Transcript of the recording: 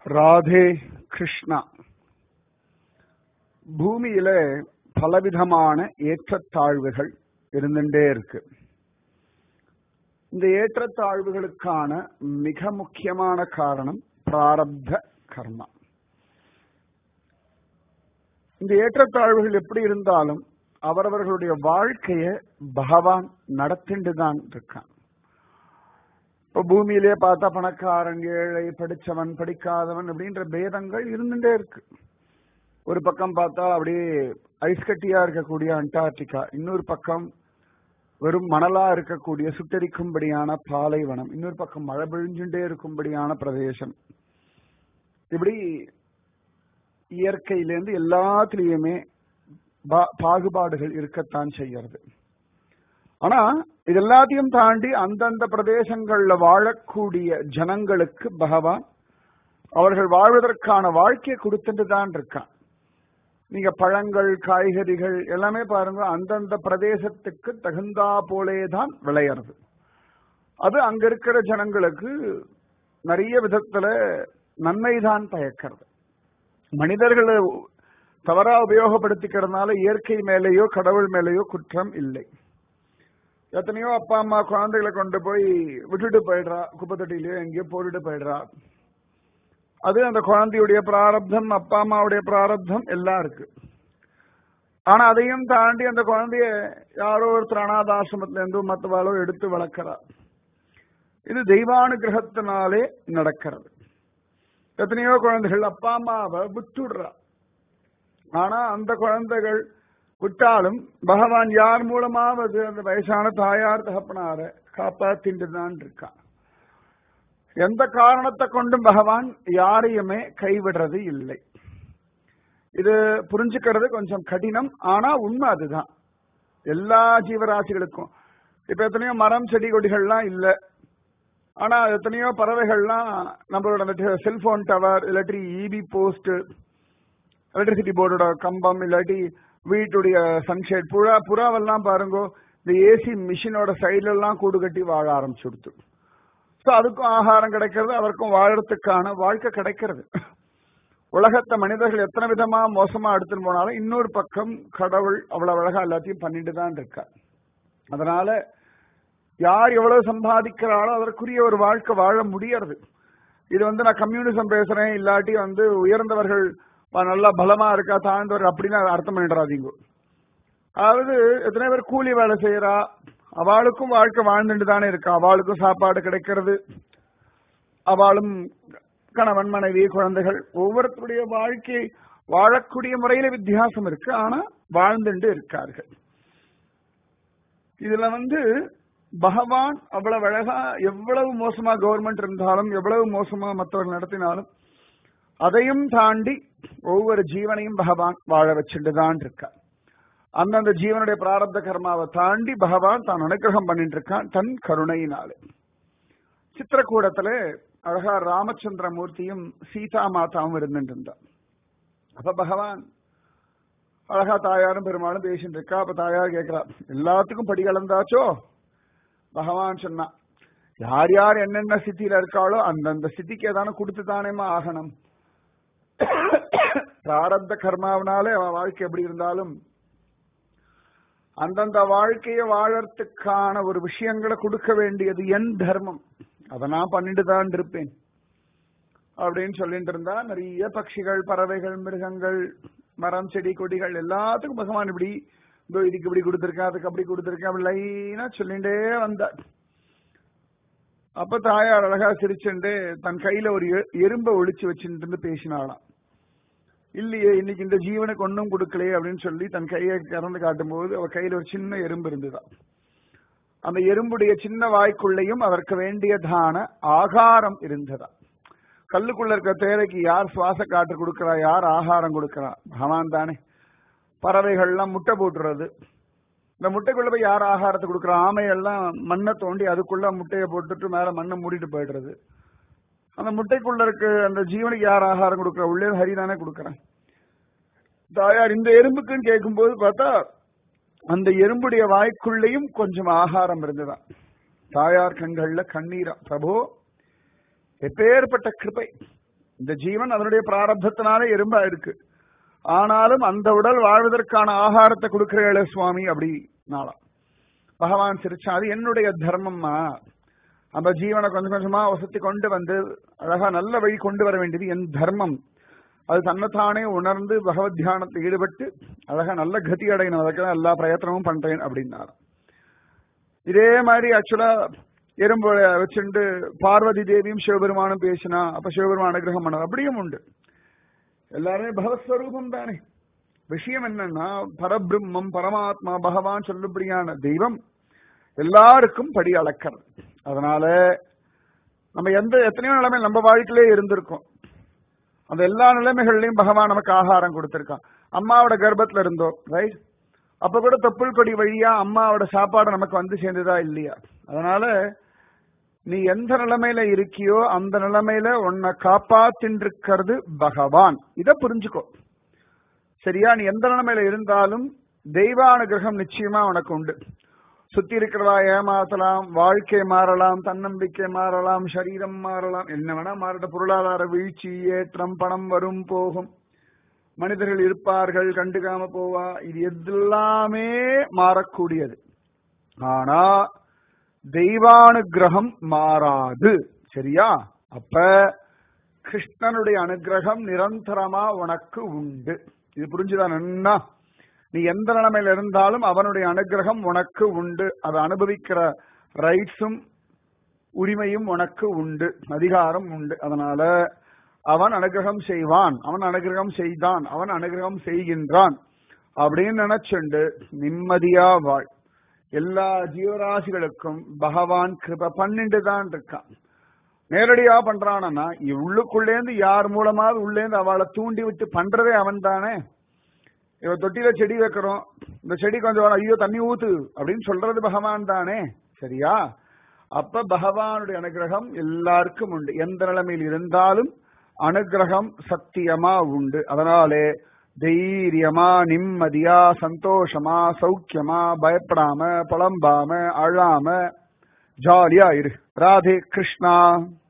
ராதே கிருஷ்ணா பூமியில பலவிதமான ஏற்றத்தாழ்வுகள் இருந்துட்டே இருக்கு இந்த ஏற்றத்தாழ்வுகளுக்கான மிக முக்கியமான காரணம் பிராரப்த கர்மா இந்த ஏற்றத்தாழ்வுகள் எப்படி இருந்தாலும் அவரவர்களுடைய வாழ்க்கைய பகவான் நடத்திண்டு தான் இருக்கான் இப்போ பூமியிலே பார்த்தா பணக்காரன் ஏழை படிச்சவன் படிக்காதவன் அப்படின்ற பேதங்கள் இருந்துட்டே இருக்கு ஒரு பக்கம் பார்த்தா அப்படியே ஐஸ் கட்டியா இருக்கக்கூடிய அண்டார்டிகா இன்னொரு பக்கம் வெறும் மணலா இருக்கக்கூடிய சுட்டரிக்கும்படியான பாலைவனம் இன்னொரு பக்கம் மழை பொழிஞ்சுட்டே இருக்கும்படியான பிரதேசம் இப்படி இயற்கையிலேருந்து எல்லாத்துலேயுமே பாகுபாடுகள் இருக்கத்தான் செய்யறது ஆனா இது எல்லாத்தையும் தாண்டி அந்தந்த பிரதேசங்கள்ல வாழக்கூடிய ஜனங்களுக்கு பகவான் அவர்கள் வாழ்வதற்கான வாழ்க்கையை கொடுத்துட்டு தான் இருக்கான் நீங்க பழங்கள் காய்கறிகள் எல்லாமே பாருங்க அந்தந்த பிரதேசத்துக்கு தகுந்தா போலே தான் விளையிறது அது அங்க இருக்கிற ஜனங்களுக்கு நிறைய விதத்துல நன்மைதான் பயக்கிறது மனிதர்களை தவறா உபயோகப்படுத்திக்கிறதுனால இயற்கை மேலேயோ கடவுள் மேலேயோ குற்றம் இல்லை எத்தனையோ அப்பா அம்மா குழந்தைகளை கொண்டு போய் விட்டுட்டு போயிடுறா குப்பை தொட்டிலையோ எங்கேயோ போட்டுட்டு போயிடுறா அது அந்த குழந்தையுடைய பிராரப்தம் அப்பா அம்மாவுடைய பிராரப்தம் எல்லாம் இருக்கு ஆனா அதையும் தாண்டி அந்த குழந்தைய யாரோ ஒருத்தர் அனாதாசிரமத்துல இருந்து மத்தவாளோ எடுத்து வளர்க்கிறா இது தெய்வானுகிரகத்தினாலே நடக்கிறது எத்தனையோ குழந்தைகள் அப்பா அம்மாவை விட்டுடுறா ஆனா அந்த குழந்தைகள் விட்டாலும் பகவான் யார் மூலமாவது அந்த வயசான தாயார் தகப்பனார காப்பாத்திட்டு தான் இருக்கான் எந்த காரணத்தை கொண்டும் பகவான் யாரையுமே கைவிடுறது இல்லை இது புரிஞ்சுக்கிறது கொஞ்சம் கடினம் ஆனா உண்மை அதுதான் எல்லா ஜீவராசிகளுக்கும் இப்ப எத்தனையோ மரம் செடி கொடிகள்லாம் இல்ல ஆனா எத்தனையோ பறவைகள்லாம் நம்மளோட செல்போன் டவர் இல்லாட்டி இபி போஸ்ட் எலக்ட்ரிசிட்டி போர்டோட கம்பம் இல்லாட்டி வீட்டுடைய சன்ஷேட் புறா புறாவெல்லாம் பாருங்க இந்த ஏசி மிஷினோட சைட்ல எல்லாம் கூடு கட்டி வாழ ஆரம்பிச்சுடுத்து ஸோ அதுக்கும் ஆகாரம் கிடைக்கிறது அவருக்கும் வாழறதுக்கான வாழ்க்கை கிடைக்கிறது உலகத்தை மனிதர்கள் எத்தனை விதமா மோசமா எடுத்துன்னு போனாலும் இன்னொரு பக்கம் கடவுள் அவ்வளவு அழகா எல்லாத்தையும் பண்ணிட்டு தான் இருக்கார் அதனால யார் எவ்வளவு சம்பாதிக்கிறாளோ அதற்குரிய ஒரு வாழ்க்கை வாழ முடியறது இது வந்து நான் கம்யூனிசம் பேசுறேன் இல்லாட்டி வந்து உயர்ந்தவர்கள் நல்லா பலமா இருக்கா தாழ்ந்தவர் அப்படின்னு அர்த்தம் பண்ணிடுறாதீங்க அதாவது எத்தனை பேர் கூலி வேலை செய்யறா அவளுக்கும் வாழ்க்கை வாழ்ந்துட்டு தானே இருக்கா அவளுக்கும் சாப்பாடு கிடைக்கிறது அவளும் கணவன் மனைவி குழந்தைகள் ஒவ்வொருத்தருடைய வாழ்க்கை வாழக்கூடிய முறையில வித்தியாசம் இருக்கு ஆனா வாழ்ந்துட்டு இருக்கார்கள் இதுல வந்து பகவான் அவ்வளவு அழகா எவ்வளவு மோசமா கவர்மெண்ட் இருந்தாலும் எவ்வளவு மோசமா மற்றவர்கள் நடத்தினாலும் அதையும் தாண்டி ஒவ்வொரு ஜீவனையும் பகவான் வாழ வச்சுட்டு தான் இருக்கார் அந்தந்த ஜீவனுடைய பிராரப்த கர்மாவை தாண்டி பகவான் தான் அனுகிரகம் பண்ணிட்டு இருக்கான் தன் கருணையினாலே சித்திரக்கூடத்துல அழகா ராமச்சந்திர மூர்த்தியும் சீதா மாதாவும் இருந்துட்டு இருந்தா அப்ப பகவான் அழகா தாயாரும் பெருமாளும் பேசிட்டு இருக்கா அப்ப தாயார் கேட்கிறா எல்லாத்துக்கும் படி கலந்தாச்சோ பகவான் சொன்னா யார் யார் என்னென்ன ஸ்திதியில இருக்காளோ அந்தந்த ஸ்திதிக்கு ஏதான கொடுத்து தானேமா ஆகணும் பிராரப்த கர்மாவனாலே அவன் வாழ்க்கை எப்படி இருந்தாலும் அந்தந்த வாழ்க்கையை வாழறதுக்கான ஒரு விஷயங்களை கொடுக்க வேண்டியது என் தர்மம் அதை நான் பண்ணிட்டு தான் இருப்பேன் அப்படின்னு சொல்லிட்டு இருந்தா நிறைய பட்சிகள் பறவைகள் மிருகங்கள் மரம் செடி கொடிகள் எல்லாத்துக்கும் பகவான் இப்படி இதோ இதுக்கு இப்படி கொடுத்துருக்கேன் அதுக்கு அப்படி கொடுத்துருக்கேன் அப்படி லைனா சொல்லிட்டே வந்தார் அப்ப தாயார் அழகா சிரிச்சுண்டு தன் கையில ஒரு எறும்பை ஒழிச்சு வச்சுட்டு பேசினாலாம் இல்லையே இன்னைக்கு இந்த ஜீவனுக்கு ஒன்றும் கொடுக்கலையே அப்படின்னு சொல்லி தன் கையை திறந்து காட்டும் போது அவ கையில ஒரு சின்ன எறும்பு இருந்துதான் அந்த எறும்புடைய சின்ன வாய்க்குள்ளேயும் அதற்கு வேண்டியதான ஆகாரம் இருந்ததா கல்லுக்குள்ள இருக்க தேரைக்கு யார் சுவாச காற்று கொடுக்கறா யார் ஆகாரம் கொடுக்கறா பகவான் தானே பறவைகள்லாம் முட்டை போட்டுறது இந்த முட்டைக்குள்ள போய் யார் ஆகாரத்தை கொடுக்குற ஆமையெல்லாம் மண்ணை தோண்டி அதுக்குள்ள முட்டையை போட்டுட்டு மேல மண்ணை மூடிட்டு போயிடுறது அந்த முட்டைக்குள்ள இருக்க அந்த ஜீவனுக்கு யார் ஆகாரம் கொடுக்குற உள்ளே ஹரிதானே கொடுக்குறேன் தாயார் இந்த எறும்புக்குன்னு கேட்கும்போது பார்த்தா அந்த எறும்புடைய வாய்க்குள்ளேயும் கொஞ்சம் ஆகாரம் இருந்துதான் தாயார் கண்கள்ல கண்ணீரா பிரபு எப்பேற்பட்ட கிருபை இந்த ஜீவன் அதனுடைய பிராரப்தத்தினாலே எறும்பா இருக்கு ஆனாலும் அந்த உடல் வாழ்வதற்கான ஆகாரத்தை கொடுக்கிறேளே சுவாமி அப்படி நாளா பகவான் சிரிச்சா அது என்னுடைய தர்மம்மா அந்த ஜீவனை கொஞ்சம் கொஞ்சமா வசத்தி கொண்டு வந்து அழகா நல்ல வழி கொண்டு வர வேண்டியது என் தர்மம் அது தன்னைத்தானே உணர்ந்து பகவத் தியானத்தில் ஈடுபட்டு அழகா நல்ல கதி அடையணும் அதுக்கு எல்லா பிரயத்தனமும் பண்றேன் அப்படின்னாரு இதே மாதிரி ஆக்சுவலா எறும்பு வச்சுண்டு பார்வதி தேவியும் சிவபெருமானும் பேசினா அப்ப சிவபெருமான அனுகிரகம் பண்ணார் அப்படியும் உண்டு எல்லாருமே பகவஸ்வரூபம் தானே விஷயம் என்னன்னா பரபிரம்மம் பரமாத்மா பகவான் சொல்லும்படியான தெய்வம் எல்லாருக்கும் படி அளக்கிறது அதனால நம்ம எந்த எத்தனையோ நிலைமை நம்ம வாழ்க்கையிலே இருந்திருக்கோம் அந்த எல்லா நிலைமைகள்லயும் பகவான் நமக்கு ஆகாரம் கொடுத்திருக்கான் அம்மாவோட கர்ப்பத்துல இருந்தோம் ரைட் அப்ப கூட தொப்புள் கொடி வழியா அம்மாவோட சாப்பாடு நமக்கு வந்து சேர்ந்ததா இல்லையா அதனால நீ எந்த நிலைமையில இருக்கியோ அந்த நிலைமையில உன்னை காப்பாத்தின்றிருக்கிறது பகவான் இத புரிஞ்சுக்கோ சரியா நீ எந்த நிலைமையில இருந்தாலும் தெய்வானுகிரகம் நிச்சயமா உனக்கு உண்டு சுத்தி இருக்கிறவா ஏமாத்தலாம் வாழ்க்கை மாறலாம் தன்னம்பிக்கை மாறலாம் சரீரம் மாறலாம் என்ன வேணா மாறட்ட பொருளாதார வீழ்ச்சி ஏற்றம் பணம் வரும் போகும் மனிதர்கள் இருப்பார்கள் கண்டுக்காம போவா இது எல்லாமே மாறக்கூடியது ஆனா தெய்வானுகிரகம் மாறாது சரியா அப்ப கிருஷ்ணனுடைய அனுகிரகம் நிரந்தரமா உனக்கு உண்டு இது புரிஞ்சுதா நன்னா நீ எந்த நிலைமையில இருந்தாலும் அவனுடைய அனுகிரகம் உனக்கு உண்டு அதை அனுபவிக்கிற ரைட்ஸும் உரிமையும் உனக்கு உண்டு அதிகாரம் உண்டு அதனால அவன் அனுகிரகம் செய்வான் அவன் அனுகிரகம் செய்தான் அவன் அனுகிரகம் செய்கின்றான் அப்படின்னு நினைச்சுண்டு நிம்மதியா வாழ் எல்லா ஜீவராசிகளுக்கும் பகவான் கிருப பண்ணிட்டு தான் இருக்கான் நேரடியா பண்றானா உள்ளுக்குள்ளேந்து யார் மூலமாவது உள்ளேந்து அவளை தூண்டி விட்டு பண்றதே அவன் தானே இவ தொட்டியில செடி வைக்கிறோம் இந்த செடி கொஞ்சம் ஐயோ தண்ணி ஊத்து அப்படின்னு சொல்றது பகவான் தானே சரியா அப்ப பகவானுடைய அனுகிரகம் எல்லாருக்கும் உண்டு எந்த நிலைமையில் இருந்தாலும் அனுகிரகம் சத்தியமா உண்டு அதனாலே தைரியமா நிம்மதியா சந்தோஷமா சௌக்கியமா பயப்படாம புலம்பாம அழாம ஜாலியா இரு ராதே கிருஷ்ணா